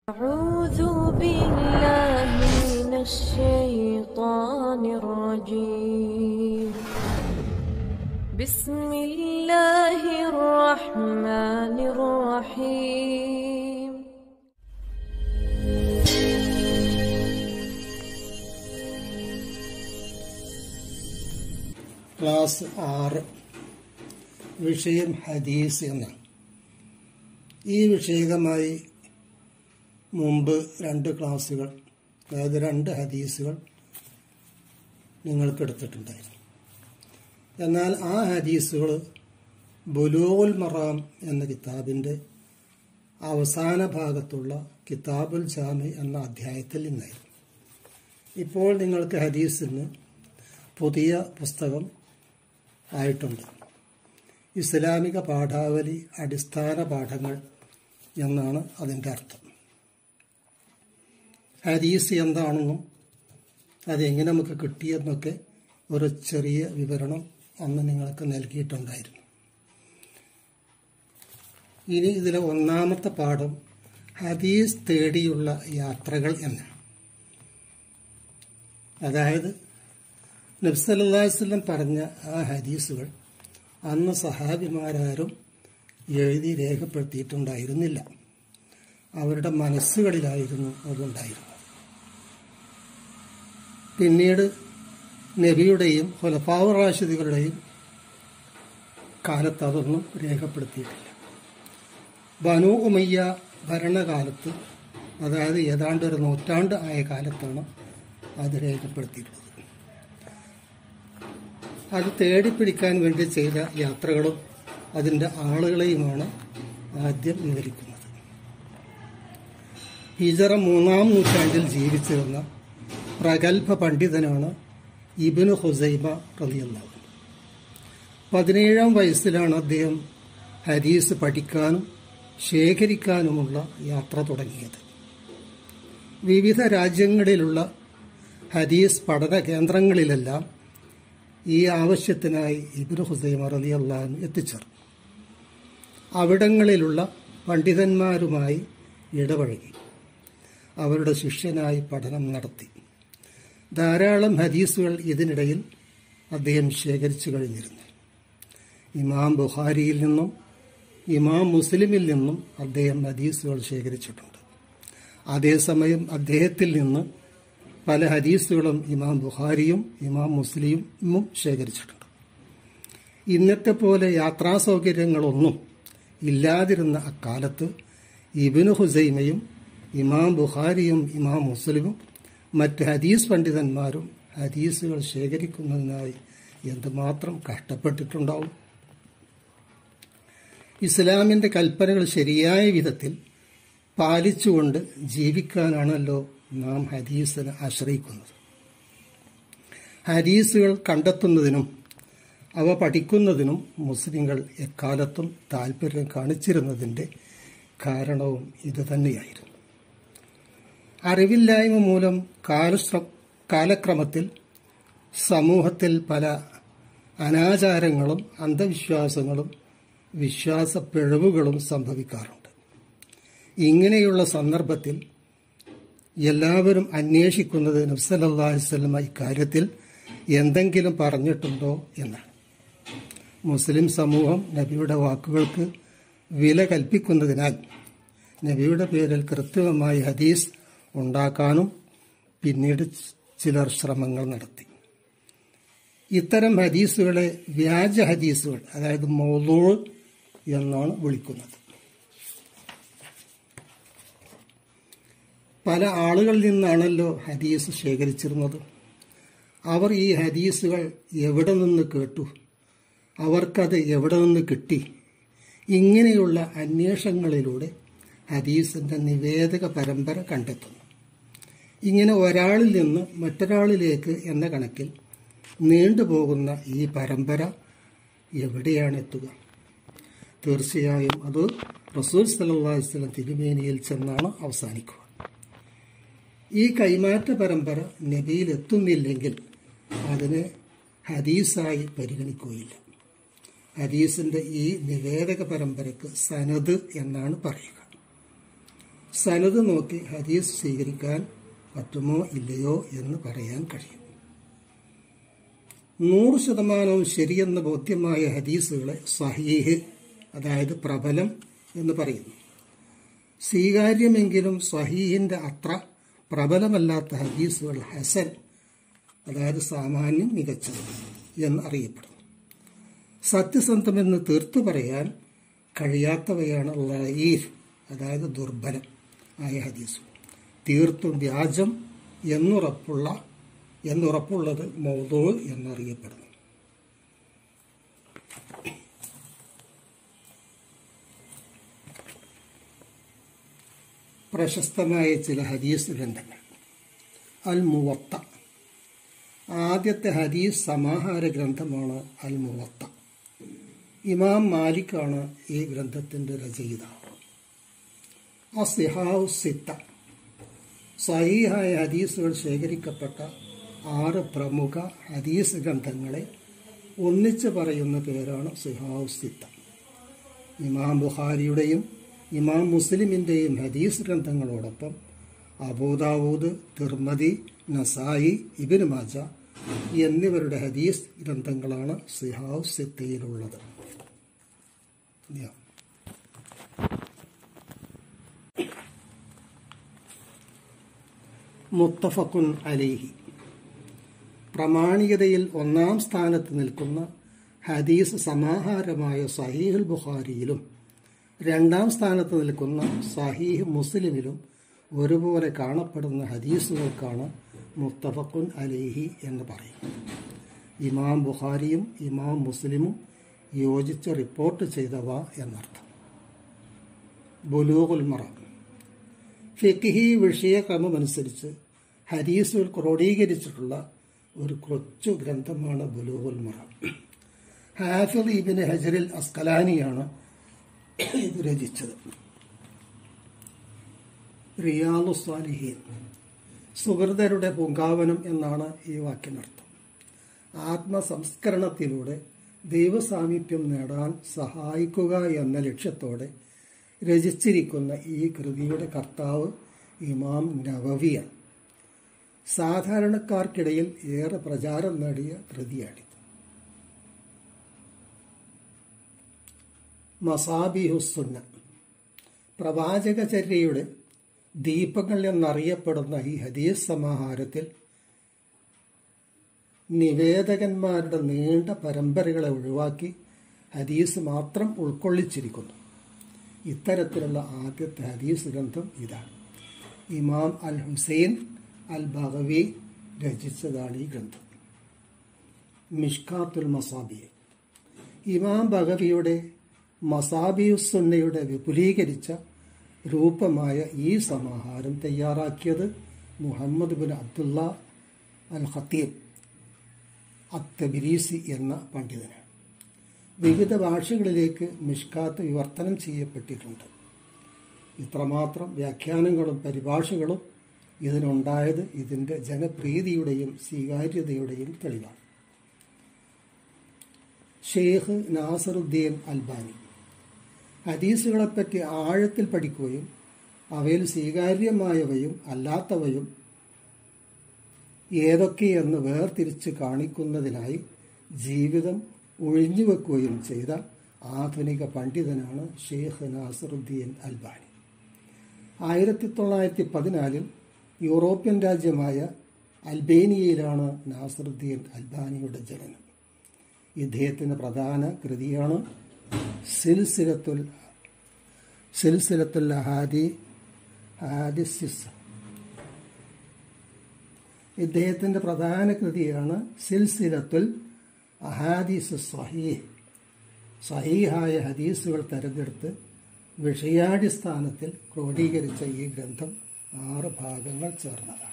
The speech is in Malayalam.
أعوذ بالله من الشيطان الرجيم بسم الله الرحمن الرحيم ക്ലാസ് ആറ് വിഷയം ഹദീസ് എന്നാണ് ഈ വിഷയകമായി മുമ്പ് രണ്ട് ക്ലാസ്സുകൾ അതായത് രണ്ട് ഹദീസുകൾ നിങ്ങൾക്ക് എടുത്തിട്ടുണ്ടായിരുന്നു എന്നാൽ ആ ഹദീസുകൾ ബുലൂൽ മറാം എന്ന കിതാബിൻ്റെ അവസാന ഭാഗത്തുള്ള കിതാബുൽ ജാമി എന്ന അധ്യായത്തിൽ നിന്നായിരുന്നു ഇപ്പോൾ നിങ്ങൾക്ക് ഹദീസിന് പുതിയ പുസ്തകം ആയിട്ടുണ്ട് ഇസ്ലാമിക പാഠാവലി അടിസ്ഥാന പാഠങ്ങൾ എന്നാണ് അതിൻ്റെ അർത്ഥം ഹദീസ് എന്താണെന്നും അതെങ്ങനെ നമുക്ക് കിട്ടിയെന്നൊക്കെ ഒരു ചെറിയ വിവരണം അന്ന് നിങ്ങൾക്ക് നൽകിയിട്ടുണ്ടായിരുന്നു ഇനി ഇതിലെ ഒന്നാമത്തെ പാഠം ഹദീസ് തേടിയുള്ള യാത്രകൾ എന്നാണ് അതായത് നബ്സല്ലാസ്ലം പറഞ്ഞ ആ ഹദീസുകൾ അന്ന് സഹാബിമാരാരും എഴുതി രേഖപ്പെടുത്തിയിട്ടുണ്ടായിരുന്നില്ല അവരുടെ മനസ്സുകളിലായിരുന്നു അതുണ്ടായിരുന്നത് പിന്നീട് നബിയുടെയും ഹുലഫാവ് റാഷിദുകളുടെയും കാലത്ത് അതൊന്നും രേഖപ്പെടുത്തിയിട്ടില്ല ബനു ഉമയ്യ ഭരണകാലത്ത് അതായത് ഏതാണ്ട് ഒരു നൂറ്റാണ്ട് ആയ കാലത്താണ് അത് രേഖപ്പെടുത്തിയിട്ടുള്ളത് അത് തേടിപ്പിടിക്കാൻ വേണ്ടി ചെയ്ത യാത്രകളും അതിൻ്റെ ആളുകളെയുമാണ് ആദ്യം വിവരിക്കുന്നത് ഹിജറ മൂന്നാം നൂറ്റാണ്ടിൽ ജീവിച്ചിരുന്ന പ്രഗത്ഭ പണ്ഡിതനാണ് ഇബിന് ഹുസൈബ റലിയല്ലാഹു പതിനേഴാം വയസ്സിലാണ് അദ്ദേഹം ഹദീസ് പഠിക്കാനും ശേഖരിക്കാനുമുള്ള യാത്ര തുടങ്ങിയത് വിവിധ രാജ്യങ്ങളിലുള്ള ഹദീസ് പഠന കേന്ദ്രങ്ങളിലെല്ലാം ഈ ആവശ്യത്തിനായി ഇബ്നു ഹുസൈമ റലി അള്ളഹാൻ എത്തിച്ചേർന്നു അവിടങ്ങളിലുള്ള പണ്ഡിതന്മാരുമായി ഇടപഴകി അവരുടെ ശിഷ്യനായി പഠനം നടത്തി ധാരാളം ഹദീസുകൾ ഇതിനിടയിൽ അദ്ദേഹം ശേഖരിച്ചു കഴിഞ്ഞിരുന്നു ഇമാം ബുഖാരിയിൽ നിന്നും ഇമാം മുസ്ലിമിൽ നിന്നും അദ്ദേഹം ഹദീസുകൾ ശേഖരിച്ചിട്ടുണ്ട് അതേസമയം അദ്ദേഹത്തിൽ നിന്ന് പല ഹദീസുകളും ഇമാം ബുഖാരിയും ഇമാം മുസ്ലിമും ശേഖരിച്ചിട്ടുണ്ട് ഇന്നത്തെ പോലെ യാത്രാ സൗകര്യങ്ങളൊന്നും ഇല്ലാതിരുന്ന അക്കാലത്ത് ഇബിന് ഹുസൈമയും ഇമാം ബുഖാരിയും ഇമാം മുസ്ലിമും മറ്റ് ഹദീസ് പണ്ഡിതന്മാരും ഹദീസുകൾ ശേഖരിക്കുന്നതിനായി എന്തുമാത്രം കഷ്ടപ്പെട്ടിട്ടുണ്ടാവും ഇസ്ലാമിന്റെ കൽപ്പനകൾ ശരിയായ വിധത്തിൽ പാലിച്ചുകൊണ്ട് ജീവിക്കാനാണല്ലോ നാം ഹദീസിനെ ആശ്രയിക്കുന്നത് ഹദീസുകൾ കണ്ടെത്തുന്നതിനും അവ പഠിക്കുന്നതിനും മുസ്ലിങ്ങൾ എക്കാലത്തും താല്പര്യം കാണിച്ചിരുന്നതിൻ്റെ കാരണവും ഇതുതന്നെയായിരുന്നു അറിവില്ലായ്മ മൂലം കാലശ്ര കാലക്രമത്തിൽ സമൂഹത്തിൽ പല അനാചാരങ്ങളും അന്ധവിശ്വാസങ്ങളും വിശ്വാസ പിഴവുകളും സംഭവിക്കാറുണ്ട് ഇങ്ങനെയുള്ള സന്ദർഭത്തിൽ എല്ലാവരും അന്വേഷിക്കുന്നത് നബ്സലല്ലാസ്ലമ ഇക്കാര്യത്തിൽ എന്തെങ്കിലും പറഞ്ഞിട്ടുണ്ടോ എന്നാണ് മുസ്ലിം സമൂഹം നബിയുടെ വാക്കുകൾക്ക് വില കൽപ്പിക്കുന്നതിനാൽ നബിയുടെ പേരിൽ കൃത്രിമമായി ഹദീസ് ഉണ്ടാക്കാനും പിന്നീട് ചിലർ ശ്രമങ്ങൾ നടത്തി ഇത്തരം ഹദീസുകളെ വ്യാജ ഹദീസുകൾ അതായത് മൗലൂൾ എന്നാണ് വിളിക്കുന്നത് പല ആളുകളിൽ നിന്നാണല്ലോ ഹദീസ് ശേഖരിച്ചിരുന്നത് അവർ ഈ ഹദീസുകൾ എവിടെ നിന്ന് കേട്ടു അവർക്കത് എവിടെ നിന്ന് കിട്ടി ഇങ്ങനെയുള്ള അന്വേഷണങ്ങളിലൂടെ ഹദീസിന്റെ നിവേദക പരമ്പര കണ്ടെത്തുന്നു ഇങ്ങനെ ഒരാളിൽ നിന്ന് മറ്റൊരാളിലേക്ക് എന്ന കണക്കിൽ നീണ്ടുപോകുന്ന ഈ പരമ്പര എവിടെയാണ് എത്തുക തീർച്ചയായും അത് റസൂൽ സലഹ്സ്ലം തിരുമേനിയിൽ ചെന്നാണ് അവസാനിക്കുക ഈ കൈമാറ്റ പരമ്പര നബിയിൽ എത്തുന്നില്ലെങ്കിൽ അതിനെ ഹദീസായി പരിഗണിക്കുകയില്ല ഹദീസിന്റെ ഈ നിവേദക പരമ്പരയ്ക്ക് സനദ് എന്നാണ് പറയുക സനത് നോക്കി ഹദീസ് സ്വീകരിക്കാൻ പറ്റുമോ ഇല്ലയോ എന്ന് പറയാൻ കഴിയും നൂറ് ശതമാനവും ശരിയെന്ന് ബോധ്യമായ ഹദീസുകളെ സഹീഹ് അതായത് പ്രബലം എന്ന് പറയുന്നു സ്വീകാര്യമെങ്കിലും സഹീഹിന്റെ അത്ര പ്രബലമല്ലാത്ത ഹദീസുകൾ ഹസൻ അതായത് സാമാന്യം മികച്ചത് എന്ന് അറിയപ്പെടുന്നു സത്യസന്ധമെന്ന് തീർത്തു പറയാൻ കഴിയാത്തവയാണ് ലയീർ അതായത് ദുർബലം ആയ ഹദീസ് തീർത്തും വ്യാജം എന്നുറപ്പുള്ള എന്നുറപ്പുള്ളത് മൗദൂ എന്നറിയപ്പെടുന്നു പ്രശസ്തമായ ചില ഹദീസ് ഗ്രന്ഥങ്ങൾ അൽ മുവത്ത ആദ്യത്തെ ഹദീസ് സമാഹാര ഗ്രന്ഥമാണ് അൽ മുവത്ത ഇമാം മാലിക്കാണ് ഈ ഗ്രന്ഥത്തിന്റെ രചയിതാവ് അസിഹാവ് സിത്ത സഹീഹായ ഹദീസുകൾ ശേഖരിക്കപ്പെട്ട ആറ് പ്രമുഖ ഹദീസ് ഗ്രന്ഥങ്ങളെ ഒന്നിച്ച് പറയുന്ന പേരാണ് സിഹാവ് സിത്ത ഇമാം ബുഖാരിയുടെയും ഇമാം മുസ്ലിമിൻ്റെയും ഹദീസ് ഗ്രന്ഥങ്ങളോടൊപ്പം അബൂദാവൂദ് തിർമതി നസായി ഇബിന് മാജ എന്നിവരുടെ ഹദീസ് ഗ്രന്ഥങ്ങളാണ് സിഹാവ് സിത്തയിലുള്ളത് Yeah. മുത്തഫക്കുൻ അലേഹി പ്രാമാണികതയിൽ ഒന്നാം സ്ഥാനത്ത് നിൽക്കുന്ന ഹദീസ് സമാഹാരമായ സഹീഹുൽ ബുഖാരിയിലും രണ്ടാം സ്ഥാനത്ത് നിൽക്കുന്ന സഹീഹ് മുസ്ലിമിലും ഒരുപോലെ കാണപ്പെടുന്ന ഹദീസുകൾക്കാണ് മുത്തഫക്കുൻ അലേഹി എന്ന് പറയുന്നത് ഇമാം ബുഖാരിയും ഇമാം മുസ്ലിമും യോജിച്ച് റിപ്പോർട്ട് ചെയ്തവ എന്നർത്ഥം ബുലൂഖുൽ മറ ഫിഖ്ഹി വിഷയക്രമമനുസരിച്ച് ഹദീസുകൾ ക്രോഡീകരിച്ചിട്ടുള്ള ഒരു കൊച്ചു ഗ്രന്ഥമാണ് ബുലൂഖുൽ മറ ഹാഫിദ് ഇബിന് ഹജറിൽ അസ്കലാനിയാണ് ഇത് രചിച്ചത് റിയാലു സ്വാലിഹീൻ സുഹൃതരുടെ പൂങ്കാവനം എന്നാണ് ഈ വാക്കിനർത്ഥം ആത്മസംസ്കരണത്തിലൂടെ ദൈവസാമീപ്യം നേടാൻ സഹായിക്കുക എന്ന ലക്ഷ്യത്തോടെ രചിച്ചിരിക്കുന്ന ഈ കൃതിയുടെ കർത്താവ് ഇമാം നവവിയാണ് സാധാരണക്കാർക്കിടയിൽ ഏറെ പ്രചാരം നേടിയ കൃതിയാണിത് മസാബിഹുസുന്ന പ്രവാചകചര്യയുടെ ദീപങ്ങൾ എന്നറിയപ്പെടുന്ന ഈ ഹദീസ് സമാഹാരത്തിൽ നിവേദകന്മാരുടെ നീണ്ട പരമ്പരകളെ ഒഴിവാക്കി ഹദീസ് മാത്രം ഉൾക്കൊള്ളിച്ചിരിക്കുന്നു ഇത്തരത്തിലുള്ള ആദ്യത്തെ ഹദീസ് ഗ്രന്ഥം ഇതാണ് ഇമാം അൽ ഹുസൈൻ അൽ ബഹവി രചിച്ചതാണ് ഈ ഗ്രന്ഥം മിഷ്കാത്തുൽ മസാബി ഇമാം ബഹവിയുടെ മസാബിയുസുന്നയുടെ വിപുലീകരിച്ച രൂപമായ ഈ സമാഹാരം തയ്യാറാക്കിയത് മുഹമ്മദ് ബിൻ അബ്ദുള്ള അൽ ഖത്തീബ് അത്തബിരീസി എന്ന പണ്ഡിതനാണ് വിവിധ ഭാഷകളിലേക്ക് മിഷ്കാത്ത് വിവർത്തനം ചെയ്യപ്പെട്ടിട്ടുണ്ട് ഇത്രമാത്രം വ്യാഖ്യാനങ്ങളും പരിഭാഷകളും ഇതിനുണ്ടായത് ഇതിൻ്റെ ജനപ്രീതിയുടെയും സ്വീകാര്യതയുടെയും തെളിവാണ് ഷെയ്ഖ് നാസറുദ്ദീൻ അൽബാനി ഹദീസുകളെപ്പറ്റി ആഴത്തിൽ പഠിക്കുകയും അവയിൽ സ്വീകാര്യമായവയും അല്ലാത്തവയും ഏതൊക്കെയെന്ന് വേർതിരിച്ച് കാണിക്കുന്നതിനായി ജീവിതം ഒഴിഞ്ഞുവെക്കുകയും ചെയ്ത ആധുനിക പണ്ഡിതനാണ് ഷെയ്ഖ് നാസറുദ്ദീൻ അൽബാനി ആയിരത്തി തൊള്ളായിരത്തി പതിനാലിൽ യൂറോപ്യൻ രാജ്യമായ അൽബേനിയയിലാണ് നാസറുദ്ദീൻ അൽബാനിയുടെ ജനനം ഇദ്ദേഹത്തിൻ്റെ പ്രധാന കൃതിയാണ് സിൽസിലത്തുൽ സിൽസിലത്തുൽ ഹാദി ഹാദിസിസ് ഇദ്ദേഹത്തിൻ്റെ പ്രധാന കൃതിയാണ് സിൽസിലത്തുൽ അഹാദീസ് സഹീഹ് സഹീഹായ ഹദീസുകൾ തെരഞ്ഞെടുത്ത് വിഷയാടിസ്ഥാനത്തിൽ ക്രോഡീകരിച്ച ഈ ഗ്രന്ഥം ആറ് ഭാഗങ്ങൾ ചേർന്നതാണ്